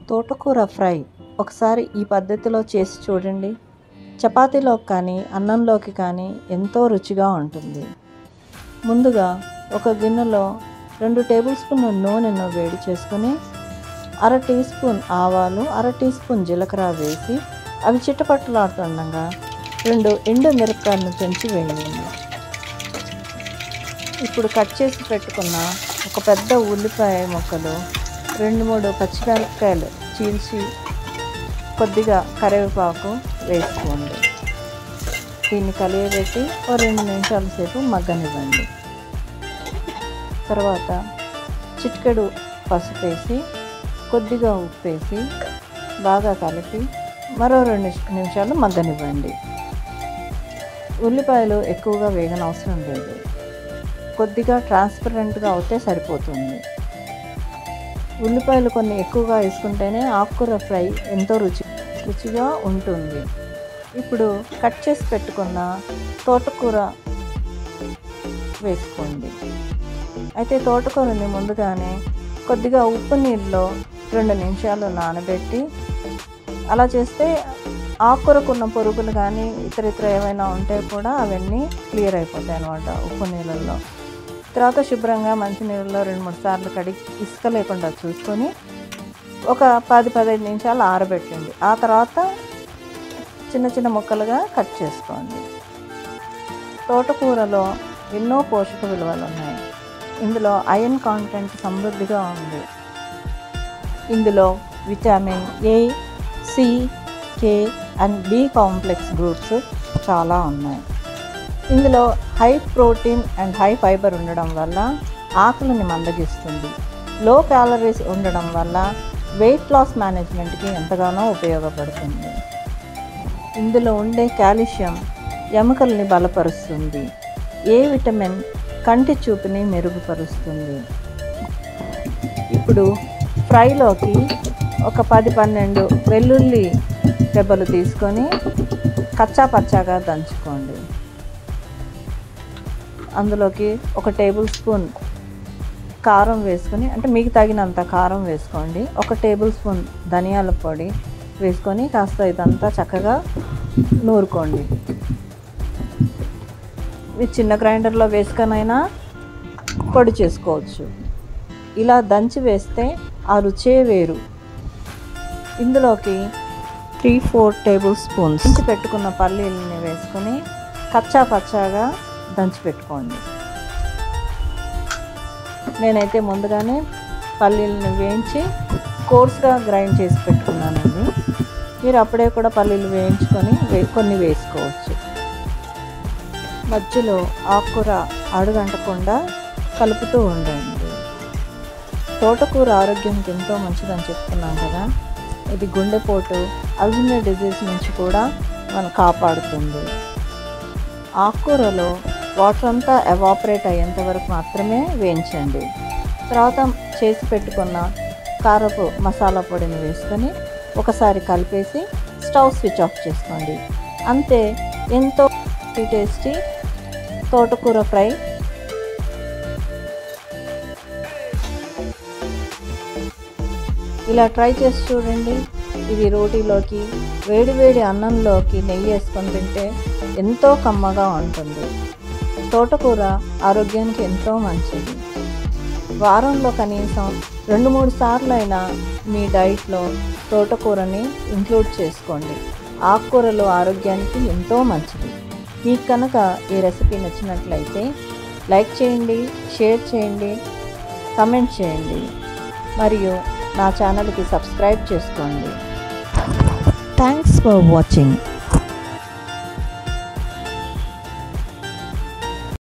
తోటకూర ఫ్రై ఒకసారి ఈ పద్ధతిలో చేసి చూడండి చపాతీలోకి కానీ అన్నంలోకి కానీ ఎంతో రుచిగా ఉంటుంది ముందుగా ఒక గిన్నెలో రెండు టేబుల్ స్పూన్ల నూనెను వేడి చేసుకొని అర టీ స్పూన్ ఆవాలు అర టీ స్పూన్ జీలకర్ర వేసి అవి చిట్టపట్టలాడుతుండగా రెండు ఎండు మిరపకాయలను చెంచి వేయండి ఇప్పుడు కట్ చేసి పెట్టుకున్న ఒక పెద్ద ఉల్లిపాయ ముక్కలు రెండు మూడు పచ్చిమిరపకాయలు చీల్చి కొద్దిగా కరివేపాకు వేసుకోండి దీన్ని కలియబెట్టి ఓ రెండు నిమిషాల సేపు మగ్గనివ్వండి తర్వాత చిటికెడు పసుపు వేసి కొద్దిగా ఉప్పు వేసి బాగా కలిపి మరో రెండు నిమిషాలు మగ్గనివ్వండి ఉల్లిపాయలు ఎక్కువగా వేగనవసరం లేదు కొద్దిగా ట్రాన్స్పరెంట్గా అవుతే సరిపోతుంది ఉల్లిపాయలు కొన్ని ఎక్కువగా వేసుకుంటేనే ఆకుకూర ఫ్రై ఎంతో రుచి రుచిగా ఉంటుంది ఇప్పుడు కట్ చేసి పెట్టుకున్న తోటకూర వేసుకోండి అయితే తోటకూరని ముందుగానే కొద్దిగా ఉప్పు నీళ్ళలో రెండు నిమిషాలు నానబెట్టి అలా చేస్తే ఆకుకూరకున్న పురుగులు కానీ ఇతర ఇతర ఏమైనా ఉంటే కూడా అవన్నీ క్లియర్ అయిపోతాయి అన్నమాట ఉప్పు నీళ్ళల్లో తర్వాత శుభ్రంగా మంచి నీళ్ళలో రెండు మూడు సార్లు కడిగి ఇసుక లేకుండా చూసుకొని ఒక పది పదిహేను నిమిషాలు ఆరబెట్టండి ఆ తర్వాత చిన్న చిన్న ముక్కలుగా కట్ చేసుకోండి తోటకూరలో ఎన్నో పోషక విలువలు ఉన్నాయి ఇందులో ఐరన్ కాంటెంట్ సమృద్ధిగా ఉంది ఇందులో vitamin A C K and B complex groups చాలా ఉన్నాయి ఇందులో high protein and high fibre ఉండడం వల్ల ఆకలిని మందగిస్తుంది లో క్యాలరీస్ ఉండడం వల్ల వెయిట్ లాస్ మేనేజ్మెంట్కి ఎంతగానో ఉపయోగపడుతుంది ఇందులో ఉండే కాల్షియం ఎముకల్ని బలపరుస్తుంది ఏ విటమిన్ కంటి చూపుని మెరుగుపరుస్తుంది ఇప్పుడు ఫ్రైలోకి ఒక పది పన్నెండు వెల్లుల్లి దెబ్బలు తీసుకొని కచ్చా పచ్చాగా దంచుకోండి అందులోకి ఒక టేబుల్ స్పూన్ కారం వేసుకొని అంటే మీకు తగినంత కారం వేసుకోండి ఒక టేబుల్ స్పూన్ ధనియాల పొడి వేసుకొని కాస్త ఇదంతా చక్కగా నూరుకోండి ఇది చిన్న గ్రైండర్లో వేసుకొనైనా పొడి చేసుకోవచ్చు ఇలా దంచి వేస్తే ఆ రుచే వేరు ఇందులోకి త్రీ ఫోర్ టేబుల్ స్పూన్స్ దంచి పెట్టుకున్న పల్లీలని వేసుకొని కచ్చా పచ్చాగా దంచి పెట్టుకోండి నేనైతే ముందుగానే పల్లీలను వేయించి కోర్స్గా గ్రైండ్ చేసి పెట్టుకున్నానండి మీరు అప్పుడే కూడా పల్లీలు వేయించుకొని వే కొన్ని వేసుకోవచ్చు మధ్యలో ఆకుకూర అడుగంటకుండా కలుపుతూ ఉండండి తోటకూర ఆరోగ్యానికి ఎంతో మంచిదని చెప్తున్నాం కదా ఇది గుండెపోటు అల్జిమర్ డిజీజ్ నుంచి కూడా మనం కాపాడుతుంది ఆకుకూరలో వాటర్ అంతా ఎవాపరేట్ అయ్యేంత వరకు మాత్రమే వేయించండి తర్వాత చేసి పెట్టుకున్న కారపు మసాలా పొడిని వేసుకొని ఒకసారి కలిపేసి స్టవ్ స్విచ్ ఆఫ్ చేసుకోండి అంతే ఎంతో టేస్టీ తోటకూర ఫ్రై ఇలా ట్రై చేసి చూడండి ఇది రోటీలోకి వేడి వేడి అన్నంలోకి నెయ్యి వేసుకొని తింటే ఎంతో కమ్మగా ఉంటుంది తోటకూర ఆరోగ్యానికి ఎంతో మంచిది వారంలో కనీసం రెండు మూడు సార్లు అయినా మీ డైట్లో తోటకూరని ఇంక్లూడ్ చేసుకోండి ఆకుకూరలు ఆరోగ్యానికి ఎంతో మంచిది మీకు కనుక ఈ రెసిపీ నచ్చినట్లయితే లైక్ చేయండి షేర్ చేయండి కమెంట్ చేయండి మరియు నా ఛానల్కి సబ్స్క్రైబ్ చేసుకోండి థ్యాంక్స్ ఫర్ వాచింగ్